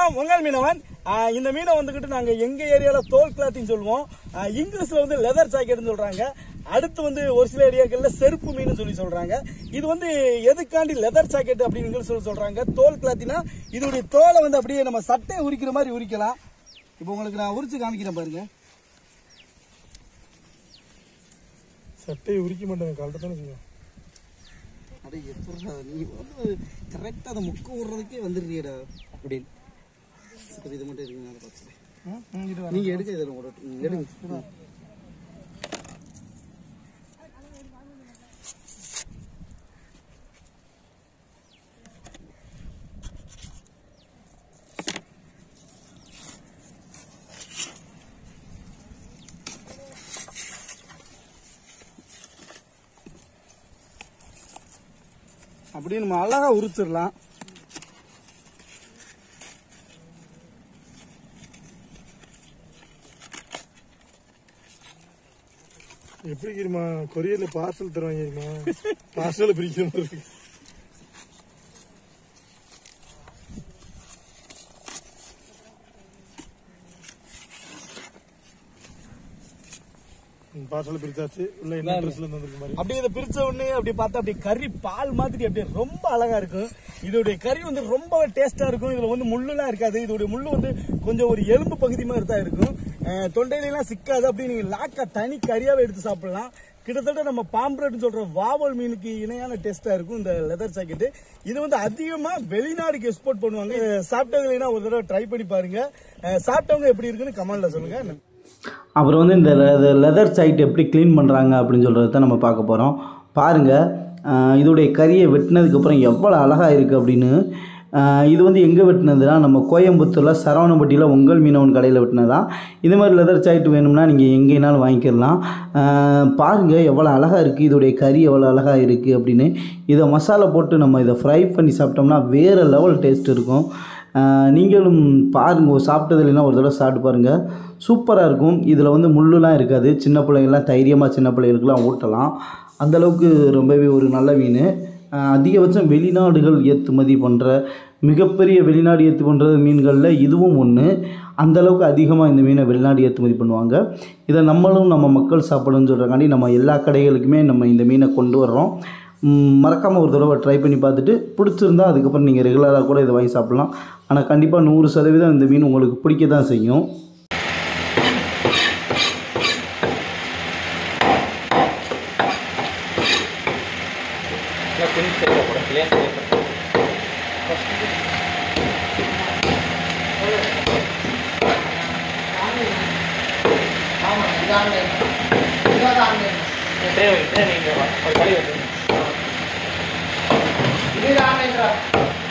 வணக்கம் உங்கள் மீனவன் ஆஹ் இந்த மீனை வந்துகிட்டு நாங்க எங்க ஏரியால தோல் கிளாத்தின்னு சொல்லுவோம் ஆஹ் இங்கிலீஷ்ல வந்து லெதர் ஜாக்கெட்னு சொல்றாங்க அடுத்து வந்து ஒரு சில ஏரியாக்கள்ல செருப்பு மீன் சொல்லி சொல்றாங்க இது வந்து எதுக்காண்டி லெதர் ஜாக்கெட் அப்படின்னு இங்கிலீஷ்ல சொல்றாங்க தோல் கிளாத்தினா இதோடைய தோலை வந்து அப்படியே நம்ம சட்டையை உரிக்கிற மாதிரி உரிக்கலாம் இப்போ உங்களுக்கு நான் உரிச்சு காமிக்கிறேன் பாருங்க சட்டையை உரிக்க மாட்டேன் கழட்ட தானே செய்யும் அடே எப்படா நீ வந்து கரெக்டாக அதை முக்க விடுறதுக்கே வந்துடுறியடா அப்படின்னு சரி இது மட்டும் இருக்குங்க அதை பார்த்துக்கிறேன் நீங்க எடுக்க இதில் ஒரு நீங்க எடுங்க அப்படியே நம்ம அழகா உரிச்சிடலாம் எப்படி தெரியுமா கொரியர்ல பார்சல் தருவாங்க தெரியுமா பார்சல் பிரிக்கிற மாதிரி இருக்கு பார்சல் பிரிச்சாச்சு உள்ள என்ன ட்ரெஸ்ல இருந்து வந்திருக்கு மாதிரி அப்படியே இதை பிரிச்ச உடனே அப்படி பார்த்தா அப்படியே கறி பால் மாதிரி அப்படியே ரொம்ப அழகா இருக்கும் இதோடைய கறி வந்து ரொம்ப டேஸ்டா இருக்கும் இதுல வந்து முள்ளுலாம் இருக்காது இதோடைய முள்ளு வந்து கொஞ்சம் ஒரு எலும்பு பகுதி மாதிரி தான் இருக்கும் அஹ் தொண்டையில எல்லாம் சிக்காது அப்படி நீங்க லாக்கா தனி கறியாவே எடுத்து சாப்பிடலாம் கிட்டத்தட்ட நம்ம பாம்பரட்னு சொல்ற வாவல் மீனுக்கு இணையான டேஸ்டா இருக்கும் இந்த லெதர் ஜாக்கெட் இது வந்து அதிகமா வெளிநாடுக்கு எக்ஸ்போர்ட் பண்ணுவாங்க இதை சாப்பிட்டது இல்லைன்னா ஒரு தடவை ட்ரை பண்ணி பாருங்க அஹ் சாப்பிட்டவங்க எப்படி இருக்குன்னு கமெண்ட்ல சொல்லுங்க அப்புறம் வந்து இந்த லெதர் சைட் எப்படி க்ளீன் பண்ணுறாங்க அப்படின்னு சொல்கிறத தான் நம்ம பார்க்க போகிறோம் பாருங்கள் இதோடைய கறியை வெட்டினதுக்கப்புறம் எவ்வளோ அழகாக இருக்குது அப்படின்னு ஆஹ் இது வந்து எங்கே வெட்டினதுன்னா நம்ம கோயம்புத்தூரில் சரவணப்பட்டியில் உங்கள் மீனவன் கடையில் வெட்டினதான் இது மாதிரி லெதர் சைட் வேணும்னா நீங்கள் எங்கேனாலும் வாங்கிக்கலாம் பாருங்கள் எவ்வளோ அழகாக இருக்குது இதோடைய கறி எவ்வளோ அழகாக இருக்குது அப்படின்னு இதை மசாலா போட்டு நம்ம இதை ஃப்ரை பண்ணி சாப்பிட்டோம்னா வேறு லெவல் டேஸ்ட் இருக்கும் ஆஹ் நீங்களும் பாருங்கள் சாப்பிட்டது இல்லைன்னா ஒரு தடவை சாப்பிட்டு பாருங்கள் சூப்பராக இருக்கும் இதில் வந்து முள்ளுலாம் இருக்காது சின்ன பிள்ளைங்கள்லாம் தைரியமாக சின்ன பிள்ளைகளுக்குலாம் ஊட்டலாம் அந்தளவுக்கு ரொம்பவே ஒரு நல்ல மீன் ஆஹ் அதிகபட்சம் வெளிநாடுகள் ஏற்றுமதி பண்ணுற மிகப்பெரிய வெளிநாடு ஏற்று பண்ணுற மீன்களில் இதுவும் ஒன்று அந்தளவுக்கு அதிகமாக இந்த மீனை வெளிநாடு ஏற்றுமதி பண்ணுவாங்க இதை நம்மளும் நம்ம மக்கள் சாப்பிடணும்னு சொல்கிறக்காண்டி நம்ம எல்லா கடைகளுக்குமே நம்ம இந்த மீனை கொண்டு வர்றோம் மறக்காமல் ஒரு தடவை ட்ரை பண்ணி பார்த்துட்டு பிடிச்சிருந்தா அதுக்கப்புறம் நீங்கள் ரெகுலராக கூட இதை வாங்கி சாப்பிட்லாம் ஆனால் கண்டிப்பாக நூறு சதவீதம் இந்த மீன் உங்களுக்கு பிடிக்க தான் செய்யும் இது